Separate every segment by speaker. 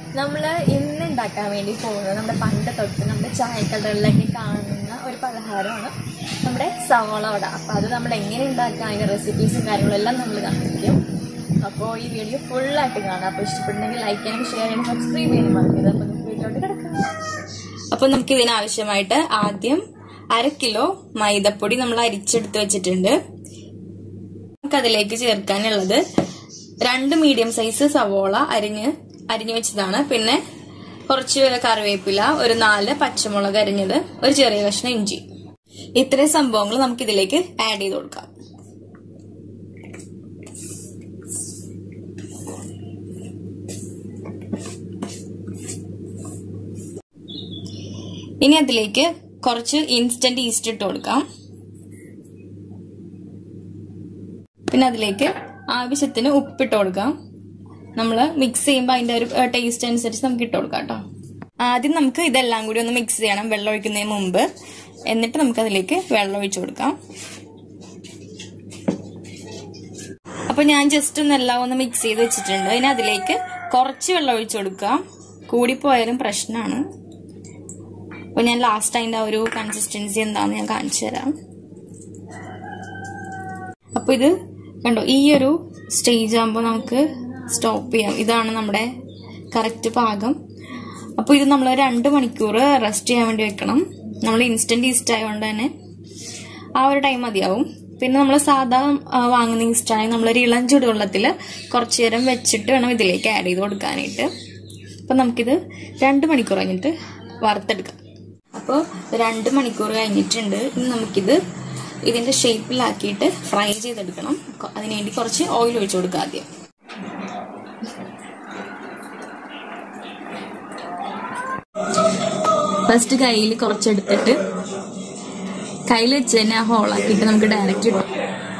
Speaker 1: നമ്മൾ ഇന്ന് ഉണ്ടാക്കാൻ വേണ്ടി പോകുന്നത് നമ്മുടെ പണ്ട് തൊട്ട് നമ്മുടെ ചായക്കടകളിലൊക്കെ കാണുന്ന ഒരു പലഹാരമാണ് നമ്മുടെ സവോള വട അപ്പോൾ അത് നമ്മൾ എങ്ങനെ ഉണ്ടാക്കാം അതിൻ്റെ റെസിപ്പീസും കാര്യങ്ങളും എല്ലാം നമ്മൾ കാണിക്കും അപ്പോൾ ഈ വീഡിയോ ഫുള്ളായിട്ട് കാണാം അപ്പോൾ ഇഷ്ടപ്പെടുന്നെങ്കിൽ ലൈക്ക് ചെയ്യാനും ഷെയർ ചെയ്യാനും സബ്സ്ക്രൈബ് ചെയ്യാനും മറക്കരുത് അപ്പോൾ നമുക്ക് വീട്ടിലോട്ട് കിടക്കാം
Speaker 2: അപ്പൊ നമുക്ക് ഇതിനാവശ്യമായിട്ട് ആദ്യം അര കിലോ മൈദപ്പൊടി നമ്മൾ അരിച്ചെടുത്ത് വെച്ചിട്ടുണ്ട് നമുക്ക് അതിലേക്ക് ചേർക്കാനുള്ളത് രണ്ട് മീഡിയം സൈസ് സവോള അരിഞ്ഞ് അരിഞ്ഞു വെച്ചതാണ് പിന്നെ കുറച്ച് കറിവേപ്പില ഒരു നാല് പച്ചമുളക് അരിഞ്ഞത് ഒരു ചെറിയ കഷ്ണം ഇഞ്ചി ഇത്രയും സംഭവങ്ങൾ നമുക്ക് ഇതിലേക്ക് ആഡ് ചെയ്ത് കൊടുക്കാം ഇനി അതിലേക്ക് കുറച്ച് ഇൻസ്റ്റന്റ് ഈസ്റ്റ് ഇട്ട് കൊടുക്കാം പിന്നെ അതിലേക്ക് ആവശ്യത്തിന് ഉപ്പിട്ട് കൊടുക്കാം നമ്മൾ മിക്സ് ചെയ്യുമ്പോൾ അതിന്റെ ഒരു ടേസ്റ്റ് അനുസരിച്ച് നമുക്ക് ഇട്ട് കൊടുക്കാം കേട്ടോ ആദ്യം നമുക്ക് ഇതെല്ലാം കൂടി ഒന്ന് മിക്സ് ചെയ്യണം വെള്ളം ഒഴിക്കുന്നതിന് മുമ്പ് എന്നിട്ട് നമുക്ക് അതിലേക്ക് വെള്ളം ഒഴിച്ചു കൊടുക്കാം അപ്പൊ ഞാൻ ജസ്റ്റ് ഒന്ന് എല്ലാം ഒന്ന് മിക്സ് ചെയ്ത് വെച്ചിട്ടുണ്ട് ഇനി അതിലേക്ക് കുറച്ച് വെള്ളം ഒഴിച്ചു കൊടുക്കാം കൂടിപ്പോയാലും പ്രശ്നമാണ് അപ്പൊ ഞാൻ ലാസ്റ്റ് അതിന്റെ ആ ഒരു കൺസിസ്റ്റൻസി എന്താന്ന് ഞാൻ കാണിച്ചു തരാം അപ്പൊ ഇത് കണ്ടോ ഈ ഒരു സ്റ്റേജ് ആകുമ്പോൾ നമുക്ക് സ്റ്റോപ്പ് ചെയ്യാം ഇതാണ് നമ്മുടെ കറക്റ്റ് പാകം അപ്പോൾ ഇത് നമ്മൾ രണ്ട് മണിക്കൂർ റെസ്റ്റ് ചെയ്യാൻ വേണ്ടി വെക്കണം നമ്മൾ ഇൻസ്റ്റന്റ് ഈസ്റ്റ് ആയതുകൊണ്ട് തന്നെ ആ ഒരു ടൈം മതിയാവും പിന്നെ നമ്മൾ സാധാ ആ, വാങ്ങുന്ന ഈസ്റ്റ് ആണെങ്കിൽ നമ്മളൊരു ഇളം ചൂടുവെള്ളത്തിൽ കുറച്ച് നേരം വെച്ചിട്ട് വേണം ഇതിലേക്ക് ആഡ് ചെയ്ത് കൊടുക്കാനായിട്ട് അപ്പം നമുക്കിത് രണ്ട് മണിക്കൂർ കഴിഞ്ഞിട്ട് വറുത്തെടുക്കാം അപ്പോൾ രണ്ട് മണിക്കൂർ കഴിഞ്ഞിട്ടുണ്ട് ഇനി നമുക്കിത് ഇതിന്റെ ഷേപ്പിലാക്കിയിട്ട് ഫ്രൈ ചെയ്തെടുക്കണം കൊ- അതിനുവേണ്ടി കുറച്ച് ഓയിൽ ഒഴിച്ചു കൊടുക്കുക ആദ്യം ഫസ്റ്റ് കയ്യിൽ കുറച്ചെടുത്തിട്ട് കയ്യിൽ വെച്ച് തന്നെ ആ ഹോളാക്കിയിട്ട് നമുക്ക് ഡയറക്റ്റ് ഇടാം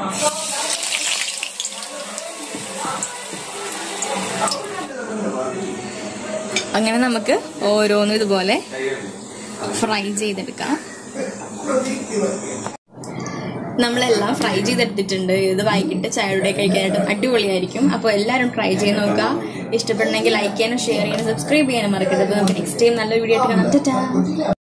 Speaker 2: അങ്ങനെ നമുക്ക് ഓരോന്നും ഇതുപോലെ ഫ്രൈ ചെയ്തെടുക്കാം നമ്മളെല്ലാം ഫ്രൈ ചെയ്തെടുത്തിട്ടുണ്ട് ഇത് വൈകിട്ട് ചായയുടെ കഴിക്കാനായിട്ട് അടിപൊളിയായിരിക്കും അപ്പോൾ എല്ലാവരും ട്രൈ ചെയ്ത് നോക്കുക ഇഷ്ടപ്പെടണമെങ്കിൽ ലൈക്ക് ചെയ്യാനും ഷെയർ ചെയ്യാനും സബ്സ്ക്രൈബ് ചെയ്യാനും മറക്കരുത് അപ്പോൾ നമുക്ക് നെക്സ്റ്റ് ടൈം നല്ലൊരു വീഡിയോ ആയിട്ട് കാണാം ടാറ്റാ